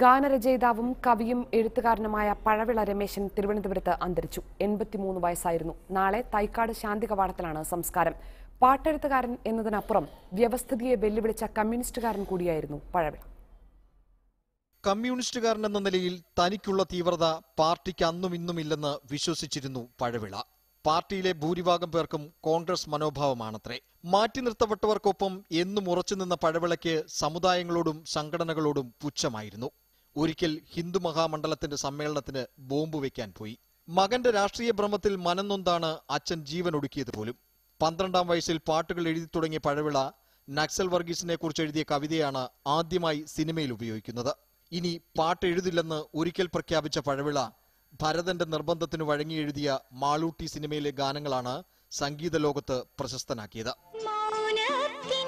ഗാനരചയിതാവും കവിയും എഴുത്തുകാരനുമായ പഴവിള രമേശൻ തിരുവനന്തപുരത്ത് അന്തരിച്ചു എൺപത്തിമൂന്ന് വയസ്സായിരുന്നു നാളെ തൈക്കാട് ശാന്തി കവാടത്തിലാണ് സംസ്കാരം പാട്ടെഴുത്തുകാരൻ എന്നതിനപ്പുറം വ്യവസ്ഥിതിയെ വെല്ലുവിളിച്ച കമ്മ്യൂണിസ്റ്റുകാരൻ കൂടിയായിരുന്നു പഴവിള കമ്മ്യൂണിസ്റ്റുകാരൻ എന്ന നിലയിൽ തനിക്കുള്ള തീവ്രത പാർട്ടിക്ക് അന്നും ഇന്നുമില്ലെന്ന് വിശ്വസിച്ചിരുന്നു പഴവിള പാർട്ടിയിലെ ഭൂരിഭാഗം പേർക്കും കോൺഗ്രസ് മനോഭാവമാണത്രേ മാറ്റി നിർത്തപ്പെട്ടവർക്കൊപ്പം എന്നും ഉറച്ചുനിന്ന പഴവിളയ്ക്ക് സമുദായങ്ങളോടും സംഘടനകളോടും പുച്ഛമായിരുന്നു ഒരിക്കൽ ഹിന്ദു മഹാമണ്ഡലത്തിന്റെ സമ്മേളനത്തിന് ബോംബ് വെക്കാൻ പോയി മകന്റെ രാഷ്ട്രീയ ഭ്രമത്തിൽ മനംനൊന്താണ് അച്ഛൻ ജീവൻ ഒടുക്കിയത് പോലും പന്ത്രണ്ടാം വയസ്സിൽ പാട്ടുകൾ എഴുതി തുടങ്ങിയ പഴവിള നക്സൽ വർഗീസിനെ കുറിച്ച് എഴുതിയ കവിതയാണ് ആദ്യമായി സിനിമയിൽ ഉപയോഗിക്കുന്നത് ഇനി പാട്ട് എഴുതില്ലെന്ന് ഒരിക്കൽ പ്രഖ്യാപിച്ച പഴവിള ഭരതന്റെ നിർബന്ധത്തിന് വഴങ്ങി എഴുതിയ മാളൂട്ടി സിനിമയിലെ ഗാനങ്ങളാണ് സംഗീത ലോകത്ത് പ്രശസ്തനാക്കിയത് മൗനത്തിൻ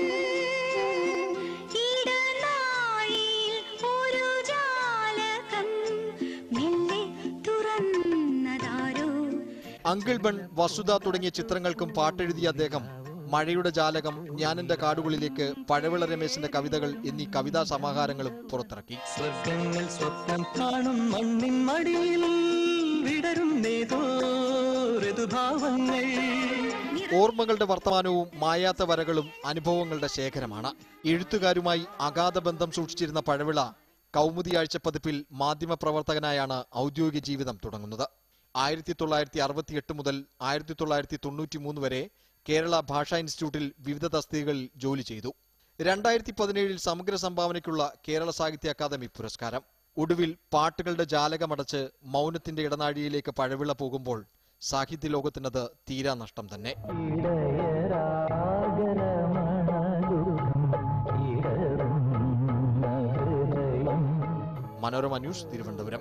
ഇടനാഴിയിൽ ഒരു ജാലകം മെല്ലെ തുറന്നതാരോ അങ്കിൾ ബൺ വസുധ തുടങ്ങിയ ചിത്രങ്ങൾക്കും പാട്ടെഴുതിയ അദ്ദേഹം മഴയുടെ ജാലകം ഞാനെന്റെ കാടുകളിലേക്ക് പഴവിള രമേശിന്റെ കവിതകൾ എന്നീ കവിതാ സമാഹാരങ്ങളും പുറത്തിറക്കി സ്വർഗങ്ങൾ സ്വപ്നം കാണും മണ്ണിൻ മടിയിൽ വിടരും നേതോ ഋതുഭാവങ്ങൾ ഓർമ്മകളുടെ വർത്തമാനവും മായാത്ത വരകളും അനുഭവങ്ങളുടെ ശേഖരമാണ് എഴുത്തുകാരുമായി അഗാധ ബന്ധം സൂക്ഷിച്ചിരുന്ന പഴവിള കൗമുദി ആഴ്ച പതിപ്പിൽ മാധ്യമപ്രവർത്തകനായാണ് ഔദ്യോഗിക ജീവിതം തുടങ്ങുന്നത് ആയിരത്തി തൊള്ളായിരത്തി അറുപത്തിയെട്ട് മുതൽ ആയിരത്തി തൊള്ളായിരത്തി തൊണ്ണൂറ്റി മൂന്ന് വരെ കേരള ഭാഷാ ഇൻസ്റ്റിറ്റ്യൂട്ടിൽ വിവിധ തസ്തികകളിൽ ജോലി ചെയ്തു രണ്ടായിരത്തി പതിനേഴിൽ സമഗ്ര സംഭാവനയ്ക്കുള്ള കേരള സാഹിത്യ അക്കാദമി പുരസ്കാരം ഒടുവിൽ പാട്ടുകളുടെ ജാലകമടച്ച് മൗനത്തിന്റെ ഇടനാഴിയിലേക്ക് പഴവിള പോകുമ്പോൾ സാഹിത്യ ലോകത്തിനത് തീരാ നഷ്ടം തന്നെ മനോരമ ന്യൂസ് തിരുവനന്തപുരം